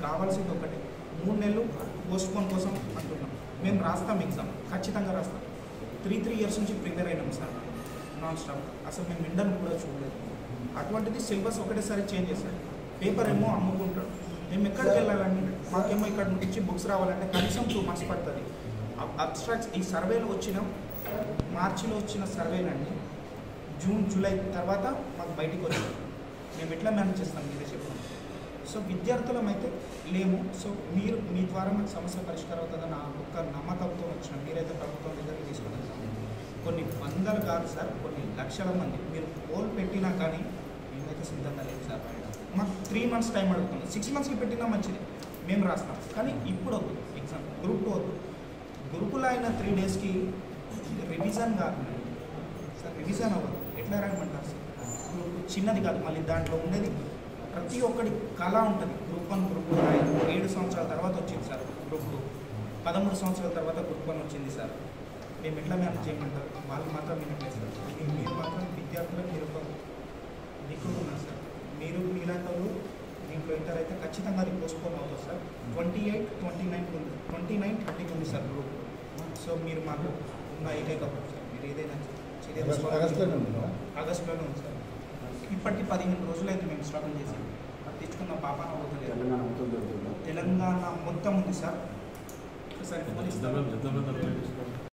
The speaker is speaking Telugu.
కావాల్సింది ఒకటి మూడు నెలలు పోస్ట్ పోన్ కోసం అంటున్నాం మేము రాస్తాం ఎగ్జామ్ ఖచ్చితంగా రాస్తాం త్రీ త్రీ ఇయర్స్ నుంచి ప్రిపేర్ అయినాం సార్ నాన్ స్టాప్ అసలు మేము విండను కూడా చూడలేదు అటువంటిది సిలబస్ ఒకటేసారి చేంజ్ చేశారు పేపర్ ఏమో అమ్ముకుంటాడు మేము ఎక్కడికి వెళ్ళాలండి మాకేమో ఇక్కడ నుంచి బుక్స్ రావాలంటే కనీసం టూ మంత్స్ పడుతుంది అబ్స్ట్రాక్ట్స్ ఈ సర్వేలో వచ్చిన మార్చిలో వచ్చిన సర్వేనండి జూన్ జూలై తర్వాత మాకు బయటికి వచ్చింది మేము ఎట్లా మేనేజ్ చేస్తాం మీరే చెప్పండి సో విద్యార్థులం అయితే లేము సో మీరు మీ ద్వారా మాకు సమస్య పరిష్కారం అవుతుందని ఆ ఒక్క నమ్మకంతో వచ్చిన మీరైతే ప్రభుత్వం దగ్గరికి తీసుకుని వెళ్తాం కొన్ని వందలు కాదు సార్ కొన్ని లక్షల మంది మీరు పోల్ పెట్టినా కానీ మేమైతే సిద్ధంగా లేదు సార్ మాకు త్రీ మంత్స్ టైం అడుగుతుంది సిక్స్ మంత్స్కి పెట్టినా మంచిది మేము రాస్తాం కానీ ఇప్పుడు వద్దు ఎగ్జామ్ గ్రూప్ టూ వద్దు గురుకుల అయిన త్రీ డేస్కి రివిజన్ కాదు సార్ రివిజన్ అవ్వదు ఎట్లా రాయమంటారు సార్ గ్రూప్ చిన్నది కాదు మళ్ళీ దాంట్లో ఉండేది ప్రతి ఒక్కడి కళ ఉంటుంది గ్రూప్ వన్ గ్రూప్ టూ రాయదు ఏడు సంవత్సరాల తర్వాత వచ్చింది సార్ గ్రూప్ టూ పదమూడు సంవత్సరాల తర్వాత గ్రూప్ వన్ వచ్చింది సార్ మేము ఎట్లా మేనేజ్ చేయమంటారు వాళ్ళు మాత్రం వినట్లేదు సార్ మీ- మీరు మాత్రం విద్యార్థులకు మీరు ఒక దిక్కులు ఉన్నారు సార్ మీరు మీలాంటి వాళ్ళు దీంట్లో ఇంటర్ అయితే ఖచ్చితంగా అది పోస్ట్పోన్ అవుతుంది sir twenty eight twenty nine ఉంది ట్వంటీ నైన్ థర్టీకి ఉంది సార్ గ్రూప్ సో మీరు మాకు ఉన్న ఏకైక hope సార్ మీరు ఏదైనా చర్య తీసుకోవాలి. ఆగస్టులోనే ఉందా? ఆగస్టులోనే ఉంది సార్ ఇప్పటికి పదిహేను రోజులు అయితే మేము స్ట్రగుల్ చేసి తెచ్చుకున్న పాపాన అవుతుంది తెలంగాణ మొత్తం జరుగుతుందా తెలంగాణ మొత్తం ఉంది సార్ ఒకసారి ఫోన్ ఇస్తారా? ఎంత ఎంత